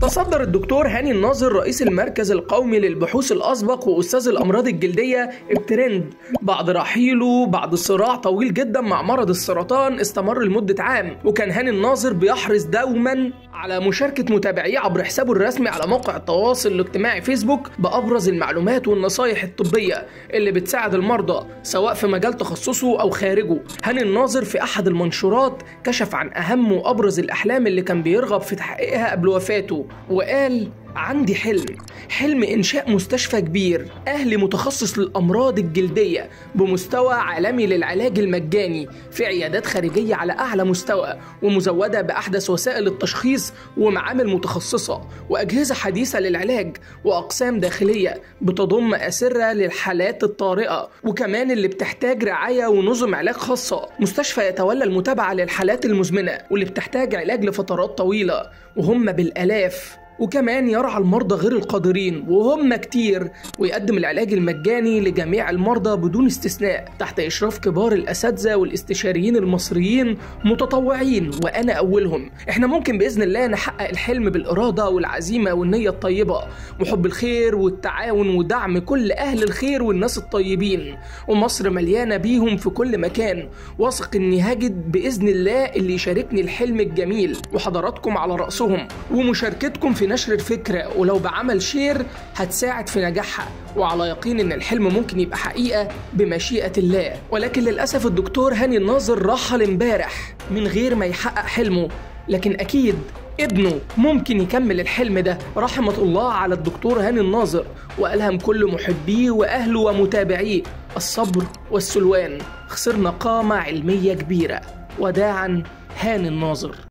تصدر الدكتور هاني الناظر رئيس المركز القومي للبحوث الأسبق وأستاذ الأمراض الجلدية الترند بعد رحيله بعد صراع طويل جدا مع مرض السرطان استمر لمدة عام وكان هاني الناظر بيحرص دوما على مشاركة متابعيه عبر حسابه الرسمي على موقع التواصل الاجتماعي فيسبوك بأبرز المعلومات والنصايح الطبية اللي بتساعد المرضى سواء في مجال تخصصه أو خارجه هاني الناظر في أحد المنشورات كشف عن أهم وأبرز الأحلام اللي كان بيرغب في تحقيقها قبل وفاته وقال عندي حلم حلم إنشاء مستشفى كبير أهلي متخصص للأمراض الجلدية بمستوى عالمي للعلاج المجاني في عيادات خارجية على أعلى مستوى ومزودة بأحدث وسائل التشخيص ومعامل متخصصة وأجهزة حديثة للعلاج وأقسام داخلية بتضم أسرة للحالات الطارئة وكمان اللي بتحتاج رعاية ونظم علاج خاصة مستشفى يتولى المتابعة للحالات المزمنة واللي بتحتاج علاج لفترات طويلة وهم بالآلاف وكمان يرعى المرضى غير القادرين وهم كتير ويقدم العلاج المجاني لجميع المرضى بدون استثناء تحت إشراف كبار الأساتذة والاستشاريين المصريين متطوعين وأنا أولهم إحنا ممكن بإذن الله نحقق الحلم بالإرادة والعزيمة والنية الطيبة وحب الخير والتعاون ودعم كل أهل الخير والناس الطيبين ومصر مليانة بيهم في كل مكان واثق إني هجد بإذن الله اللي يشاركني الحلم الجميل وحضراتكم على رأسهم ومشاركتكم في نشر الفكرة ولو بعمل شير هتساعد في نجاحها وعلى يقين ان الحلم ممكن يبقى حقيقة بمشيئة الله ولكن للأسف الدكتور هاني الناظر رحل امبارح من غير ما يحقق حلمه لكن أكيد ابنه ممكن يكمل الحلم ده رحمة الله على الدكتور هاني الناظر وألهم كل محبيه وأهله ومتابعيه الصبر والسلوان خسرنا قامة علمية كبيرة وداعا هاني الناظر